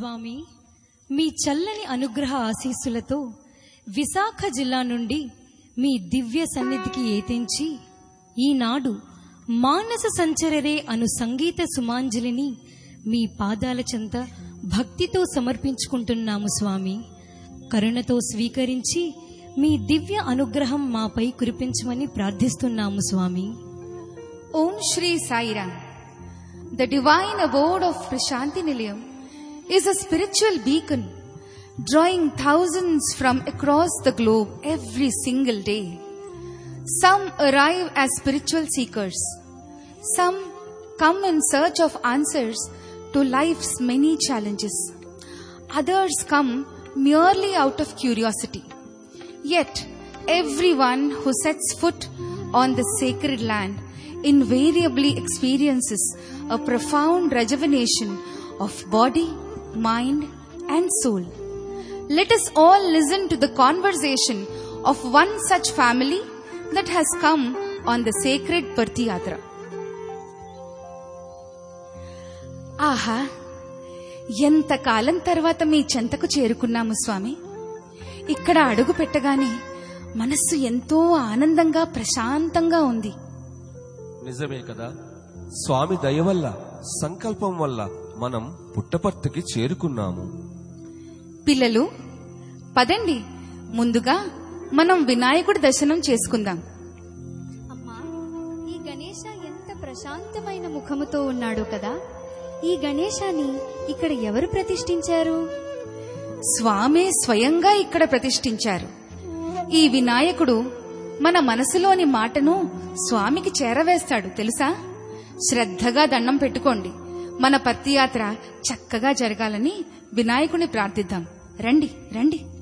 స్వామి మీ చల్లని అనుగ్రహ ఆశీస్సులతో విశాఖ జిల్లా నుండి మీ దివ్య సన్నిధికి ఏతించి ఈనాడు మానస సంచరరే అను సంగీత సుమాంజలిని మీ పాదాల చెంత భక్తితో సమర్పించుకుంటున్నాము స్వామి కరుణతో స్వీకరించి మీ దివ్య అనుగ్రహం మాపై కురిపించమని ప్రార్థిస్తున్నాము స్వామి Om Shri Sai Ram. The divine abode of Prashanti Nilayam is a spiritual beacon drawing thousands from across the globe every single day. Some arrive as spiritual seekers. Some come in search of answers to life's many challenges. Others come merely out of curiosity. Yet, everyone who sets foot on the sacred land invariably experiences a profound rejuvenation of body, mind, and soul. Let us all listen to the conversation of one such family that has come on the sacred Parthi Yatra. ఆహా ఎంత కాలం తర్వాత మీ చెంతకు చేరుకున్నాము స్వామి ఇక్కడ అడుగు పెట్టగానే మనస్సు ఎంతో ఆనందంగా ప్రశాంతంగా ఉంది నిజమే కదా స్వామి దయ వల్ల సంకల్పం వల్ల మనం పుట్టపర్తికి చేరుకున్నాము పిల్లలు పదండి ముందుగా మనం వినాయకుడి దర్శనం చేసుకుందాం అమ్మా ఈ గణేశ ఎంత ప్రశాంతమైన ముఖముతో ఉన్నాడు కదా ఈ గణేశాన్ని ఇక్కడ ఎవరు ప్రతిష్ఠించారు స్వామే స్వయంగా ఇక్కడ ప్రతిష్ఠించారు ఈ వినాయకుడు మన మనసులోని మాటను స్వామికి చేరవేస్తాడు తెలుసా శ్రద్ధగా దండం పెట్టుకోండి మన పత్తియాత్ర చక్కగా జరగాలని వినాయకుని ప్రార్థిద్దాం రండి రండి